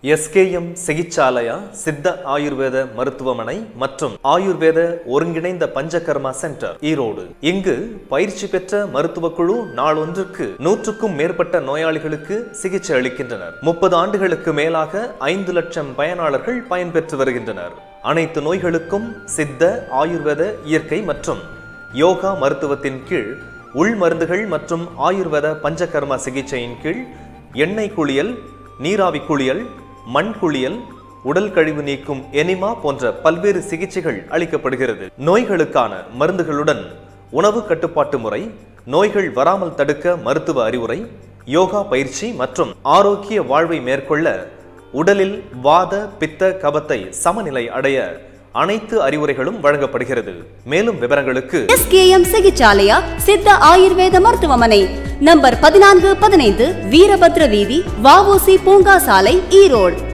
SKM சிகிச்சாலயா சித்த ஆயுர்வேத மருத்துவமனை மற்றும் ஆயுர்வேத ஒருங்கிணைந்த பஞ்சகர்மா சென்டர் ஈரோடு இங்கு பயிற்சி பெற்ற மருத்துவ குழு நாளொன்றுக்கு நூற்றுக்கும் மேற்பட்ட நோயாளிகளுக்கு சிகிச்சை அளிக்கின்றனர் முப்பது ஆண்டுகளுக்கு மேலாக ஐந்து லட்சம் பயனாளர்கள் பயன்பெற்று வருகின்றனர் அனைத்து நோய்களுக்கும் சித்த ஆயுர்வேத இயற்கை மற்றும் யோகா மருத்துவத்தின் கீழ் உள் மருந்துகள் மற்றும் ஆயுர்வேத பஞ்சகர்மா சிகிச்சையின் கீழ் எண்ணெய் குளியல் நீராவி குளியல் மண் குளியல் உடல் கழிவு நீக்கும் எனிமா போன்ற பல்வேறு சிகிச்சைகள் அளிக்கப்படுகிறது நோய்களுக்கான மருந்துகளுடன் உணவு கட்டுப்பாட்டு முறை நோய்கள் வராமல் தடுக்க மருத்துவ அறிவுரை யோகா பயிற்சி மற்றும் ஆரோக்கிய வாழ்வை மேற்கொள்ள உடலில் வாத பித்த கபத்தை சமநிலை அடைய அனைத்து அறிவுரைகளும் வழங்கப்படுகிறது மேலும் விவரங்களுக்கு எஸ்கேஎம் சிகிச்சாலயா சித்த ஆயுர்வேத மருத்துவமனை நம்பர் பதினான்கு பதினைந்து வீரபத்ர வீதி வஉசி பூங்கா சாலை ஈரோடு